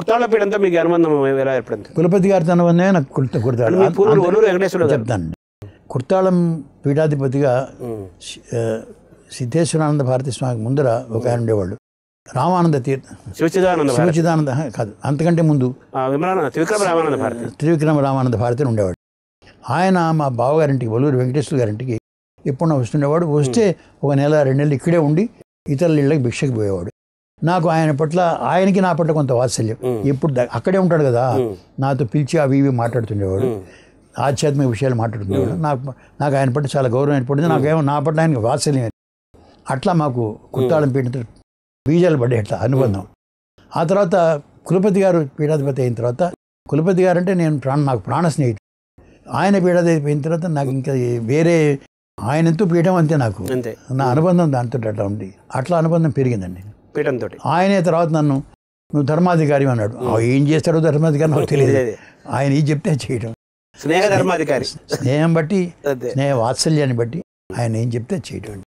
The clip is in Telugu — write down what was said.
కుర్తాళ్ళ పీఠంతో మీకు అనుబంధం ఎలా ఏర్పడింది కులపతి గారి తనవన్నే నాకు కుర్త కుర్తాడు మీ పూర్వులు ఒల్లూరు వెంకటేశ్వర గారు చెప్తాను కుర్తాళం పీఠాధిపతిగా ఉమ్. సి- ఆ, సిద్ధేశ్వరానంద భారతి స్వామికి ముందర ఒక ఆయన ఉండేవాళ్ళు రామానంద తీర్థ శివచిదానంద భారతి శివచిదానంద హ, కాదు అంతకంటే ముందు ఆ, విమలానంద త్రివిక్రమ రామానంద భారతి త్రివిక్రమ రామానంద భారతి అని ఉండేవాడు ఆయన మా బావగారింటికి ఒలూరు వెంకటేశ్వర గారింటికి ఎప్పుడన్నా వస్తుండేవాడు వస్తే ఒక నెల రెండు నెలలు ఇక్కడే ఉండి ఇతరుల ఇళ్ళకి భిక్షకి పోయేవాడు నాకు ఆయన పట్ల ఆయనకి నా పట్ల కొంత వాత్సల్యం ఉమ్. ఇప్పుడు ద- అక్కడే ఉంటాడు కదా ఉమ్. నాతో పిలిచి అవి ఇవి మాట్లాడుతుండేవాడు ఉమ్. ఆధ్యాత్మిక విషయాలు మాట్లాడుతుండేవాడు నాకు నాకు ఆయన పట్ల చాలా గౌరవం ఏర్పడింది నాకేమో నా పట్ల ఆయనకు వాత్సల్యం ఏర్పడింది. అట్లా మాకు కుత్తాళం పీఠంతో బీజాలు పడ్డాయి అట్లా అనుబంధం ఆ తర్వాత కులపతి గారు పీఠాధిపతి అయిన తర్వాత కులపతి గారు అంటే నేను ప్రాణ నాకు ప్రాణ స్నేహితుడు ఆయన పీఠాధిపతి అయిన తర్వాత నాకు ఇంకా వేరే ఆయన ఎంతో పీఠం అంతే నాకు అంతే నా అనుబంధం దాంతో అట్లా ఉంది అట్లా అనుబంధం పెరిగిందండి పీఠంతో ఆయనే తర్వాత నన్ను నువ్వు ధర్మాధికారి అన్నాడు ఆ, ఏం చేస్తాడో ధర్మాధికారి నాకు తెలియదు ఆయన ఈ చెప్తే చేయడం స్నేహ ధర్మాధికారి స్నేహం బట్టి అదే స్నేహ వాత్సల్యాన్ని బట్టి ఆయన ఏం చెప్తే చేయడం